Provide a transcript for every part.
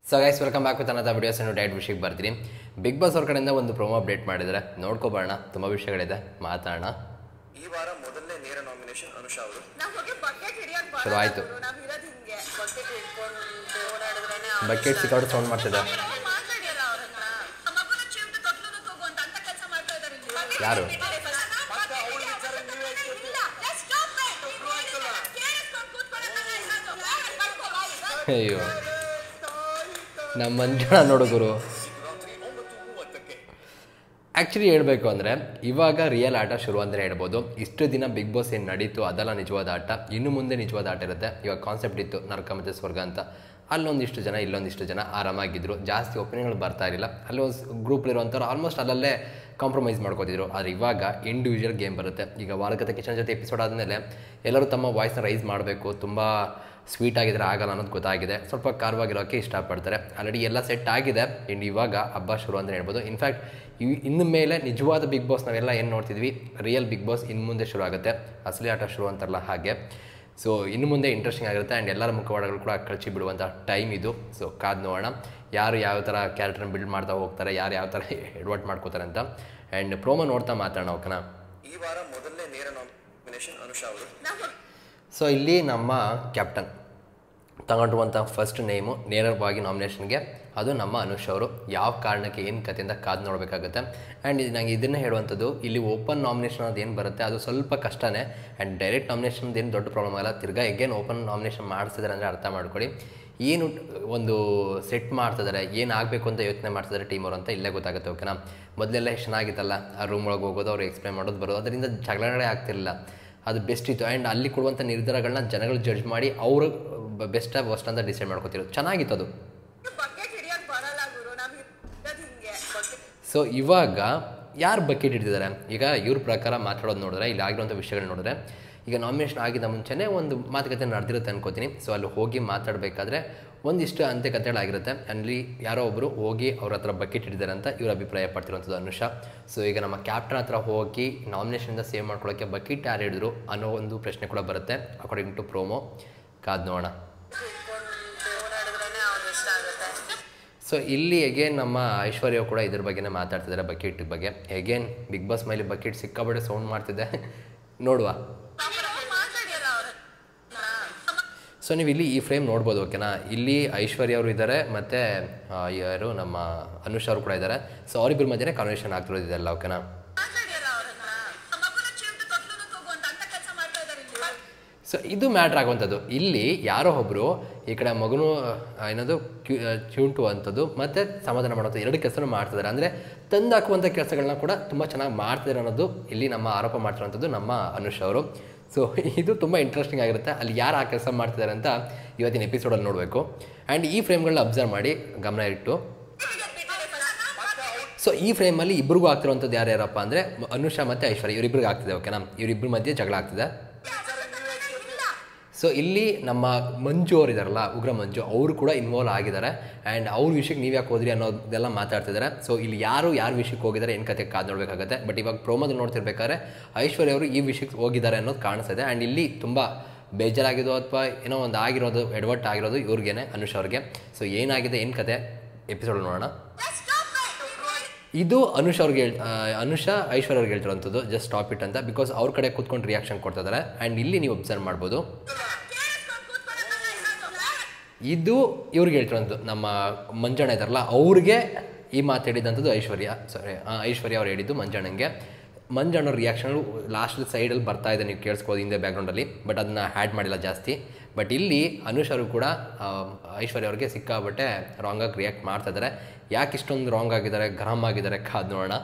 So guys welcome back with another videos ಅನ್ನು diet ವಿಷಯಕ್ಕೆ ಬರ್ತೀನಿ ಬಿಗ್ ಬಾಸ್ ಅವ್ರ ಕಡೆಯಿಂದ ಒಂದು ಪ್ರೊಮೋ ಅಪ್ಡೇಟ್ ಮಾಡಿದ್ದಾರೆ ನೋಡ್ಕೊಬರೋಣ ತುಂಬ ವಿಷಯಗಳಿದೆ ಮಾತಾಡೋಣ ಈ ವಾರ ಮೊದಲನೇ ನೇರ ನಾಮಿನೇಷನ್ ಅನುಷಾ ಅವರು ನಮಗೆ ಬಕೆಟ್ ಹಿಡಿಯಕ್ ಶುರು ಆಯ್ತು. ನಾವ್ ಇರೋದ್ ಹಿಂಗೆ ಬಕೆಟ್ ಹಿಡ್ಕೊಂಡು ಓಡಾಡಿದ್ರೇನೆ ಬಕೆಟ್ ಸಿಕ್ಕಾಬಿಟ್ಟು ಸೌಂಡ್ ಮಾಡ್ತಿದೆ ಮಾತಾಡಿಯಲ್ಲ ಅವ್ರ ಹತ್ರ ಮಗುನ ಚಿಮ್ದು ತೊಟ್ಲುನು ತಗೋ ಅಂತ ಅಂತ ಕೆಲಸ ಮಾಡ್ತಾ ಇದಾರೆ ಇಲ್ಲಿ ಯಾರು? ಇಲ್ಲ, let's stop it. ಕೇಳಿಸ್ಕೊಂಡ್ ಕೂತ್ಕೊಳ್ಳೋದನ್ನ ಇರೋದು. ಹೋಗಿ ಕರ್ಕೊ ಬಾ ಈಗ. ಅಯ್ಯೋ ನಮ್ಮ ಮಂಜುಳ ನೋಡು ಗುರು ಆ್ಯಕ್ಚುಲಿ ಹೇಳಬೇಕು ಅಂದರೆ ಇವಾಗ ರಿಯಲ್ ಆಟ ಶುರು ಅಂದರೆ ಹೇಳ್ಬೋದು ಇಷ್ಟು ದಿನ ಬಿಗ್ ಬಾಸ್ ಏನು ನಡೀತು ಅದೆಲ್ಲ ನಿಜವಾದ ಆಟ ಇನ್ನು ಮುಂದೆ ನಿಜವಾದ ಆಟ ಇರುತ್ತೆ ಇವಾಗ ಕಾನ್ಸೆಪ್ಟ್ ಇತ್ತು ನರಕ ಮತ್ತು ಸ್ವರ್ಗ ಅಂತ ಅಲ್ಲೊಂದಿಷ್ಟು ಜನ ಇಲ್ಲೊಂದಿಷ್ಟು ಜನ ಆರಾಮಾಗಿದ್ದರು ಜಾಸ್ತಿ ಒಪಿನಿಯನ್ಗಳು ಬರ್ತಾ ಇರಲಿಲ್ಲ ಅಲ್ಲಿ ಗ್ರೂಪ್ಲಿರುವಂಥವ್ರು ಆಲ್ಮೋಸ್ಟ್ ಅಲ್ಲಲ್ಲೇ ಕಾಂಪ್ರಮೈಸ್ ಮಾಡ್ಕೋತಿದ್ರು ಆದರೆ ಇವಾಗ ಇಂಡಿವಿಜುವಲ್ ಗೇಮ್ ಬರುತ್ತೆ ಈಗ ವಾರಗತ ಕಿಚನ್ ಜೊತೆ ಎಪಿಸೋಡ್ ಆದಮೇಲೆ ಎಲ್ಲರೂ ತಮ್ಮ ವಾಯ್ಸ್ನ ರೈಸ್ ಮಾಡಬೇಕು ತುಂಬ ಸ್ವೀಟ್ ಆಗಿದ್ರೆ ಆಗಲ್ಲ ಅನ್ನೋದು ಗೊತ್ತಾಗಿದೆ ಸ್ವಲ್ಪ ಖಾರವಾಗಿರೋಕ್ಕೆ ಇಷ್ಟಪಡ್ತಾರೆ ಆಲ್ರೆಡಿ ಎಲ್ಲ ಸೆಟ್ ಆಗಿದೆ ಇನ್ನು ಇವಾಗ ಹಬ್ಬ ಶುರು ಅಂತ ಹೇಳ್ಬೋದು ಇನ್ಫ್ಯಾಕ್ಟ್ ಇನ್ನು ಮೇಲೆ ನಿಜವಾದ ಬಿಗ್ ಬಾಸ್ ನಾವೆಲ್ಲ ಏನು ನೋಡ್ತಿದ್ವಿ ರಿಯಲ್ ಬಿಗ್ ಬಾಸ್ ಇನ್ನು ಮುಂದೆ ಶುರು ಆಗುತ್ತೆ ಅಸಲಿ ಆಟ ಶುರು ಅಂತಾರಲ್ಲ ಹಾಗೆ ಸೊ ಇನ್ನು ಮುಂದೆ ಇಂಟ್ರೆಸ್ಟಿಂಗ್ ಆಗಿರುತ್ತೆ ಆ್ಯಂಡ್ ಎಲ್ಲರ ಮುಖವಾಡಗಳು ಕೂಡ ಕಳಚಿ ಬಿಡುವಂಥ ಟೈಮ್ ಇದು ಸೊ ಕಾದು ನೋಡೋಣ ಯಾರು ಯಾವ ಥರ ಕ್ಯಾರೆಕ್ಟರ್ನ ಬಿಲ್ಡ್ ಮಾಡ್ತಾ ಹೋಗ್ತಾರೆ ಯಾರು ಯಾವ ಥರ ಎಡ್ವರ್ಟ್ ಮಾಡ್ಕೋತಾರೆ ಅಂತ ಆ್ಯಂಡ್ ಪ್ರೋಮೋ ನೋಡ್ತಾ ಮಾತಾಡೋಣ ಓಕೆನಾ ಈ ವಾರ ಮೊದಲನೇ ನೇರ ನಾಮಿನೇಷನ್ ಅನುಷಾ ಅವರು ನಾವು ಸೊ ಇಲ್ಲಿ ನಮ್ಮ ಕ್ಯಾಪ್ಟನ್ ತಗೊಂಡಿರುವಂಥ ಫಸ್ಟ್ ನೇಮು ನೇರವಾಗಿ ನಾಮಿನೇಷನ್ಗೆ ಅದು ನಮ್ಮ ಅನುಷ್ ಅವರು ಯಾವ ಕಾರಣಕ್ಕೆ ಏನು ಕಥೆಯಿಂದ ಕಾದು ನೋಡಬೇಕಾಗುತ್ತೆ ಆ್ಯಂಡ್ ನಂಗೆ ಇದನ್ನು ಹೇಳುವಂಥದ್ದು ಇಲ್ಲಿ ಓಪನ್ ನಾಮಿನೇಷನ್ ಅದು ಏನು ಬರುತ್ತೆ ಅದು ಸ್ವಲ್ಪ ಕಷ್ಟನೇ ಆ್ಯಂಡ್ ಡೈರೆಕ್ಟ್ ನಾಮಿನೇಷನ್ ಏನು ದೊಡ್ಡ ಪ್ರಾಬ್ಲಮ್ ಆಗಲ್ಲ ತಿರ್ಗಾ ಎಗೇನ್ ಓಪನ್ ನಾಮಿನೇಷನ್ ಮಾಡಿಸಿದ್ದಾರೆ ಅಂದರೆ ಅರ್ಥ ಮಾಡ್ಕೊಳ್ಳಿ ಏನು ಒಂದು ಸೆಟ್ ಮಾಡ್ತಿದ್ದಾರೆ ಏನು ಆಗಬೇಕು ಅಂತ ಯೋಚನೆ ಮಾಡ್ತಿದ್ದಾರೆ ಟೀಮ್ ಅವರು ಅಂತ ಇಲ್ಲೇ ಗೊತ್ತಾಗುತ್ತೆ ಓಕೆನಾ ಮೊದಲೆಲ್ಲ ಎಷ್ಟು ಚೆನ್ನಾಗಿತ್ತಲ್ಲ ಆ ರೂಮ್ ಒಳಗೆ ಹೋಗೋದು ಅವ್ರು ಎಕ್ಸ್ಪ್ಲೈನ್ ಮಾಡೋದು ಬರೋದು ಅದರಿಂದ ಜಗಳಗಳೇ ಆಗ್ತಿರಲಿಲ್ಲ ಅದು ಬೆಸ್ಟ್ ಇತ್ತು ಆ್ಯಂಡ್ ಅಲ್ಲಿ ಕೊಡುವಂಥ ನಿರ್ಧಾರಗಳನ್ನ ಜನಗಳು ಜಡ್ಜ್ ಮಾಡಿ ಅವರು ಬೆಸ್ಟ್ ವರ್ಸ್ಟ್ ಅಂತ ಡಿಸೈಡ್ ಮಾಡ್ಕೊತಿರೋದು ಚೆನ್ನಾಗಿತ್ತು ಅದು ಬಕೆಟ್ ಹಿಡಿಯಕ್ ಬರಲ್ಲ ಗುರು ನಾವ್ ಇರೋದ್ ಹಿಂಗೆ ಬಕೆಟ್ ಸೊ ಇವಾಗ ಯಾರು ಬಕೆಟ್ ಹಿಡಿದಿದ್ದಾರೆ ಈಗ ಇವ್ರ ಪ್ರಕಾರ ಮಾತಾಡೋದು ನೋಡಿದ್ರೆ ಇಲ್ಲಿ ಆಗಿರುವಂಥ ವಿಷಯಗಳು ನೋಡಿದ್ರೆ ಈಗ ನಾಮಿನೇಷನ್ ಆಗಿದ್ದ ಮುಂಚೆನೇ ಒಂದು ಮಾತುಕತೆ ನಡೆದಿರುತ್ತೆ ಅನ್ಕೋತೀನಿ ಸೊ ಅಲ್ಲಿ ಹೋಗಿ ಮಾತಾಡಬೇಕಾದ್ರೆ ಒಂದಿಷ್ಟು ಅಂತ್ಯಕಥೆಗಳಾಗಿರುತ್ತೆ ಅಲ್ಲಿ ಯಾರೋ ಒಬ್ಬರು ಹೋಗಿ ಅವ್ರ ಹತ್ರ ಬಕೆಟ್ ಹಿಡಿದಾರೆ ಅಂತ ಇವ್ರ ಅಭಿಪ್ರಾಯ ಪಡ್ತಿರುವಂಥದ್ದು ಅನುಷಾ ಸೊ ಈಗ ನಮ್ಮ ಕ್ಯಾಪ್ಟನ್ ಹತ್ರ ಹೋಗಿ ನಾಮಿನೇಷನಿಂದ ಸೇವ್ ಮಾಡ್ಕೊಳ್ಳೋಕ್ಕೆ ಬಕೆಟ್ ಯಾರು ಹಿಡಿದ್ರು ಅನ್ನೋ ಒಂದು ಪ್ರಶ್ನೆ ಕೂಡ ಬರುತ್ತೆ ಅಕಾರ್ಡಿಂಗ್ ಟು ಪ್ರೋಮೋ ಕಾದ್ ನೋಡೋಣ ಹಿಡ್ಕೊಂಡು ಓಡಾಡಿದ್ರೇನೆ ಅವ್ರು ಇಷ್ಟ ಆಗುತ್ತೆ ಸೊ ಇಲ್ಲಿ ಎಗೇನ್ ನಮ್ಮ ಐಶ್ವರ್ಯ ಕೂಡ ಇದ್ರ ಬಗ್ಗೆನೇ ಮಾತಾಡ್ತಿದ್ದಾರೆ ಬಕೆಟ್ ಬಗ್ಗೆ ಎಗೇನ್ ಬಿಗ್ ಬಾಸ್ ಮೇಲೆ ಬಕೆಟ್ ಸಿಕ್ಕಾಬಟ್ಟೆ ಸೌಂಡ್ ಮಾಡ್ತಿದ್ದೆ ನೋಡುವ ಮಾತಾಡಿಯಲ್ಲ ಅವ್ರ ಹತ್ರ ಸೊ ನೀವು ಇಲ್ಲಿ ಈ ಫ್ರೇಮ್ ನೋಡ್ಬೋದು ಓಕೆನಾ ಇಲ್ಲಿ ಐಶ್ವರ್ಯ ಅವರು ಇದ್ದಾರೆ ಮತ್ತು ಯಾರು ನಮ್ಮ ಅನುಷ್ ಅವರು ಕೂಡ ಇದ್ದಾರೆ ಸೊ ಅವರಿಬ್ಬರ ಮಧ್ಯೆ ಕಾನ್ವರ್ಸೇಷನ್ ಆಗ್ತಿರೋದು ಇದೆಲ್ಲ ಓಕೆನಾ ಮಾತಾಡಿಯಲ್ಲ ಅವ್ರ ಹತ್ರ ಮಗುನ ಚಿಮ್ದು ತೊಟ್ಲುನು ತಗೋ ಅಂತ ಅಂತ ಕೆಲಸ ಮಾಡ್ತಾ ಇದಾರೆ ಇಲ್ಲಿ ಸೊ ಇದು ಮ್ಯಾಟ್ರ್ ಆಗುವಂಥದ್ದು ಇಲ್ಲಿ ಯಾರೋ ಒಬ್ಬರು ಈ ಕಡೆ ಮಗನು ಆ, ಏನದು ಕ್ಯೂ ಕ್ಯೂಂಟು ಅಂಥದ್ದು ಮತ್ತು ಸಮಾಧಾನ ಮಾಡೋದು ಎರಡು ಕೆಲಸನೂ ಮಾಡ್ತಿದ್ದಾರೆ ಅಂದರೆ ತಂದು ಹಾಕುವಂಥ ಕೆಲಸಗಳನ್ನ ಕೂಡ ತುಂಬ ಚೆನ್ನಾಗಿ ಮಾಡ್ತಿದ್ದಾರೆ ಅನ್ನೋದು ಇಲ್ಲಿ ನಮ್ಮ ಆರೋಪ ಮಾಡ್ತಿರೋಂಥದ್ದು ನಮ್ಮ ಅನುಷ್ ಅವರು ಸೊ ಇದು ತುಂಬ ಇಂಟ್ರೆಸ್ಟಿಂಗ್ ಆಗಿರುತ್ತೆ ಅಲ್ಲಿ ಯಾರು ಆ ಕೆಲಸ ಮಾಡ್ತಿದ್ದಾರೆ ಅಂತ ಇವತ್ತಿನ ಎಪಿಸೋಡಲ್ಲಿ ನೋಡಬೇಕು ಆ್ಯಂಡ್ ಈ ಫ್ರೇಮ್ಗಳನ್ನ ಅಬ್ಸರ್ವ್ ಮಾಡಿ ಗಮನ ಇಟ್ಟು ಸೊ ಈ ಫ್ರೇಮಲ್ಲಿ ಇಬ್ರಿಗೂ ಆಗ್ತಿರೋಂಥದ್ದು ಯಾರು ಯಾರಪ್ಪ ಅಂದರೆ ಅನುಷಾ ಮತ್ತು ಐಶ್ವರ್ಯ ಇವರಿಬ್ರಿಗೆ ಆಗ್ತಿದೆ ಓಕೆನಾ ಇವರಿಬ್ಬರ ಮಧ್ಯೆ ಜಗಳ ಆಗ್ತಿದೆ ಸೊ ಇಲ್ಲಿ ನಮ್ಮ ಮಂಜು ಅವ್ರು ಇದಾರಲ್ಲ ಉಗ್ರ ಮಂಜು ಅವರು ಕೂಡ ಇನ್ವಾಲ್ವ್ ಆಗಿದ್ದಾರೆ ಆ್ಯಂಡ್ ಅವ್ರ ವಿಷಯಕ್ಕೆ ನೀವು ಯಾಕೆ ಹೋದ್ರಿ ಅನ್ನೋದೆಲ್ಲ ಮಾತಾಡ್ತಿದ್ದಾರೆ ಸೊ ಇಲ್ಲಿ ಯಾರು ಯಾರ ವಿಷಯಕ್ಕೆ ಹೋಗಿದ್ದಾರೆ ಏನು ಕತೆ ಕಾದು ನೋಡಬೇಕಾಗುತ್ತೆ ಬಟ್ ಇವಾಗ ಪ್ರೋಮೋದಲ್ಲಿ ನೋಡ್ತಿರ್ಬೇಕಾದ್ರೆ ಐಶ್ವರ್ಯ ಅವರು ಈ ವಿಷಯಕ್ಕೆ ಹೋಗಿದ್ದಾರೆ ಅನ್ನೋದು ಕಾಣಿಸ್ತಿದೆ ಆ್ಯಂಡ್ ಇಲ್ಲಿ ತುಂಬ ಬೇಜಾರಾಗಿದ್ದು ಅಥವಾ ಏನೋ ಒಂದು ಆಗಿರೋದು ಎಡವಟ್ಟು ಆಗಿರೋದು ಇವ್ರಿಗೇನೆ ಅನುಷ್ ಅವ್ರಿಗೆ ಸೊ ಏನಾಗಿದೆ ಏನು ಕತೆ ಎಪಿಸೋಡ್ ನೋಡೋಣ ಇದು ಅನುಷ್ ಅವ್ರಿಗೆ ಹೇಳ್- ಆ, ಅನುಷಾ ಐಶ್ವರ್ಯ ಅವ್ರಿಗೆ ಹೇಳ್ತಿರೋಂಥದ್ದು ಜಸ್ಟ್ ಸ್ಟಾಪ್ ಇಟ್ ಅಂತ ಬಿಕಾಸ್ ಅವ್ರ ಕಡೆ ಕೂತ್ಕೊಂಡು ರಿಯಾಕ್ಷನ್ ಕೊಡ್ತಾ ಇದ್ದಾರೆ ಆ್ಯಂಡ್ ಇಲ್ಲಿ ನೀವು ಅಬ್ಸರ್ವ್ ಮಾಡ್ಬೋದು ಇದು ಇವ್ರಿಗೆ ಹೇಳ್ತಿರೋಂಥದ್ದು ನಮ್ಮ ಮಂಜಣ್ಣ ಇದ್ದಾರಲ್ಲ ಅವ್ರಿಗೆ ಈ ಮಾತು ಹೇಳಿದಂಥದ್ದು ಐಶ್ವರ್ಯ ಸಾರಿ ಐಶ್ವರ್ಯ ಅವ್ರು ಹೇಳಿದ್ದು ಮಂಜಣ್ಣಂಗೆ ಮಂಜಣ್ಣ ರಿಯಾಕ್ಷನ್ ಲಾಸ್ಟ್ ಸೈಡಲ್ಲಿ ಬರ್ತಾ ಇದೆ ನೀವು ಕೇಳಿಸ್ಬೋದು ಹಿಂದೆ ಬ್ಯಾಕ್ಗ್ರೌಂಡಲ್ಲಿ ಬಟ್ ಅದನ್ನ ಹ್ಯಾಡ್ ಮಾಡಿಲ್ಲ ಜಾಸ್ತಿ ಬಟ್ ಇಲ್ಲಿ ಅನುಷ್ ಅವರು ಕೂಡ ಆ, ಐಶ್ವರ್ಯ ಅವ್ರಿಗೆ ಸಿಕ್ಕಾಬಟ್ಟೆ ರಾಂಗಾಗಿ ರಿಯಾಕ್ಟ್ ಮಾಡ್ತಾ ಇದ್ದಾರೆ ಯಾಕೆ ಇಷ್ಟೊಂದು ರಾಂಗ್ ಆಗಿದ್ದಾರೆ ಗರಂ ಆಗಿದ್ದಾರೆ ಕಾದ್ ನೋಡೋಣ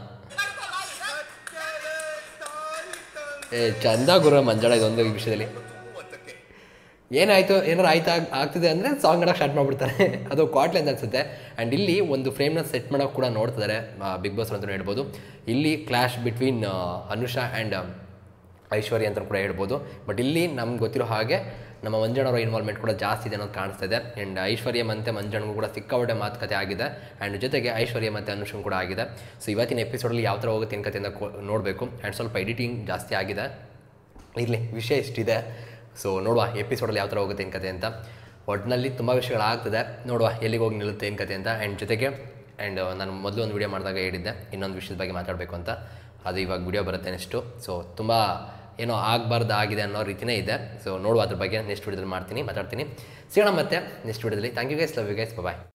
ಏ ಚಂದ ಗುರು ಮಂಜಾಳ ಇದೊಂದು ಈ ವಿಷಯದಲ್ಲಿ ಏನಾಯ್ತು ಏನಾರು ಆಯ್ತಾ ಆಗ್ತಿದೆ ಅಂದರೆ ಸಾಂಗ್ ಆಡೋಕೆ ಸ್ಟಾರ್ಟ್ ಮಾಡಿಬಿಡ್ತಾರೆ ಅದು ಕ್ವಾಟ್ಲೆ ಅಂತ ಅನ್ಸುತ್ತೆ ಆ್ಯಂಡ್ ಇಲ್ಲಿ ಒಂದು ಫ್ರೇಮ್ನ ಸೆಟ್ ಮಾಡೋಕೆ ಕೂಡ ನೋಡ್ತಿದ್ದಾರೆ ಬಿಗ್ ಬಾಸ್ ಅಂತ ಹೇಳ್ಬೋದು ಇಲ್ಲಿ clash between Anusha and Aishwarya ಅಂತ ಕೂಡ ಹೇಳ್ಬೋದು ಬಟ್ ಇಲ್ಲಿ ನಮ್ಗೆ ಗೊತ್ತಿರೋ ಹಾಗೆ ನಮ್ಮ ಮಂಜಣ್ಣವರ ಇನ್ವಾಲ್ವ್ಮೆಂಟ್ ಕೂಡ ಜಾಸ್ತಿ ಇದೆ ಅನ್ನೋದು ಕಾಣಿಸ್ತಾ ಇದೆ ಆ್ಯಂಡ್ ಐಶ್ವರ್ಯ ಮತ್ತು ಮಂಜಣ್ಣಗೂ ಕೂಡ ಸಿಕ್ಕಾಪಟ್ಟೆ ಮಾತುಕತೆ ಆಗಿದೆ ಆ್ಯಂಡ್ ಜೊತೆಗೆ ಐಶ್ವರ್ಯ ಮತ್ತು ಅನುಷನ್ ಕೂಡ ಆಗಿದೆ ಸೊ ಇವತ್ತಿನ ಎಪಿಸೋಡಲ್ಲಿ ಯಾವ ಥರ ಹೋಗುತ್ತೆ ಏನು ಕಥೆಯಿಂದ ನೋಡಬೇಕು ಆ್ಯಂಡ್ ಸ್ವಲ್ಪ ಎಡಿಟಿಂಗ್ ಜಾಸ್ತಿ ಆಗಿದೆ ಇರಲಿ ವಿಷಯ ಇಷ್ಟಿದೆ ಸೊ ನೋಡುವ ಎಪಿಸೋಡಲ್ಲಿ ಯಾವ ಥರ ಹೋಗುತ್ತೆ ಏನು ಕತೆ ಅಂತ ಒಟ್ಟಿನಲ್ಲಿ ತುಂಬ ವಿಷಯಗಳಾಗ್ತದೆ ನೋಡುವ ಎಲ್ಲಿಗೆ ಹೋಗಿ ನಿಲ್ಲುತ್ತೆ ಏನು ಕತೆ ಅಂತ ಆ್ಯಂಡ್ ಜೊತೆಗೆ ಆ್ಯಂಡ್ ನಾನು ಮೊದಲು ಒಂದು ವಿಡಿಯೋ ಮಾಡಿದಾಗ ಹೇಳಿದ್ದೆ ಇನ್ನೊಂದು ವಿಷಯದ ಬಗ್ಗೆ ಮಾತಾಡಬೇಕು ಅಂತ ಅದು ಇವಾಗ ವಿಡಿಯೋ ಬರುತ್ತೆ ನೆಕ್ಸ್ಟು ಸೊ ತುಂಬ ಏನೋ ಆಗಬಾರ್ದು ಆಗಿದೆ ಅನ್ನೋ ರೀತಿಯೇ ಇದೆ ಸೊ ನೋಡುವ ಅದ್ರ ಬಗ್ಗೆ ನೆಕ್ಸ್ಟ್ ವಿಡಿಯೋದಲ್ಲಿ ಮಾಡ್ತೀನಿ ಮಾತಾಡ್ತೀನಿ ಸಿಗೋಣ ಮತ್ತೆ ನೆಕ್ಸ್ಟ್ ವಿಡಿಯೋದಲ್ಲಿ thank you guys love you guys bye